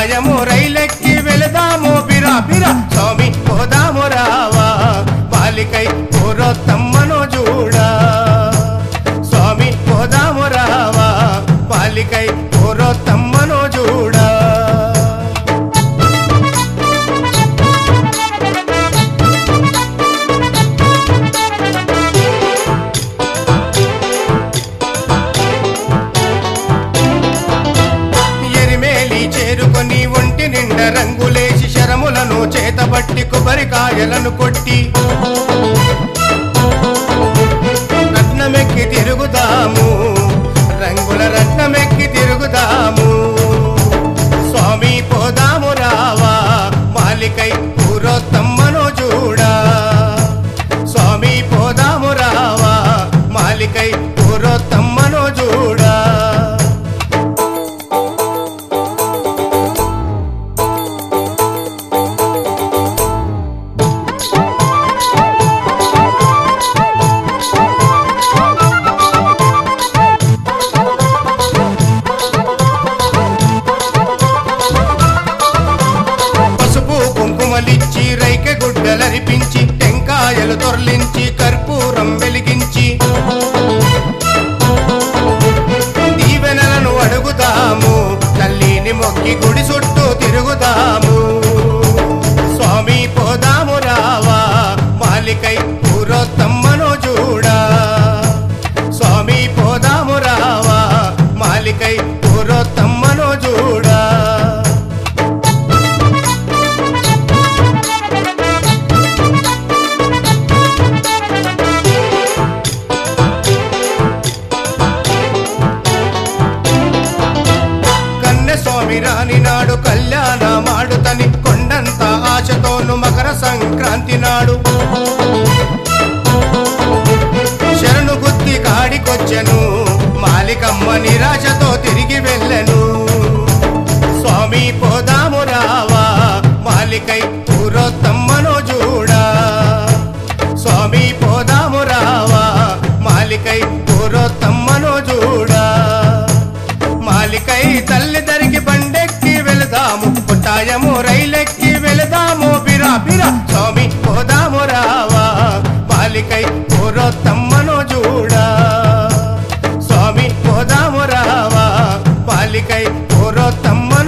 కొట్టాయము రైలెక్కి వెళదాము బిరా బిరా స్వామి పోదాము రావా బాలికై పూర్వత్తమ్మను చూడా స్వామి పోదాము రావా బాలికై పూర్వత్తమ్మను చూడా ఎరిమేలి చేరుకొని ఒంటి నిండా రంగులేసి శరములను చేతబట్టి కొబ్బరికాయలను కొట్టి రత్నమెక్కి తిరుగుదాము రంగుల రత్నమెక్కి తిరుగుదాము స్వామి పోదాము రావా మాలికై పూర్వోత్తమ్మను చూడా స్వామి పోదాము రావా మాలికై పూర్వోత్తమ్మను చూడా పసుపు కుంకుమలిచ్చి రైకె గుడ్డలరిపించి టెంకాయలు తొర్లించి కర్పూరం వెలిగించి దీవెనలను అడుగుదాము తల్లిని మొక్కి గుడి చుట్టూ తిరుగుదాము స్వామి పోదాము రావా మాలికై పూర్వోత్తమ్మను చూడా స్వామి పోదాము రావా మాలికై పూర్వోత్తమ్మను చూడా కన్నె స్వామి రాని నాడు కళ్యాణ మాడుతని కొండంత ఆశతోను మకర సంక్రాంతి నాడు శరణు గుత్తి కాడికొచ్చెను మాలికమ్మ నిరాశతో తిరిగి వెళ్ళెను స్వామి పోదాము రావా మాలికై పూర్వోత్తమ్మను చూడా స్వామి పోదాము రావా మాలికై పూర్వోత్తమ్మను చూడా మాలికై తల్లిదరికి బండెక్కి వెళదాము కొట్టాయము రైలెక్కి వెళదాము బిరా బిరా స్వామి పోదాము రావా మాలికై పూర్వోత్తమ్మను చూడా స్వామి పోదాము రావా బాలికై పూర్వోత్తమ్మ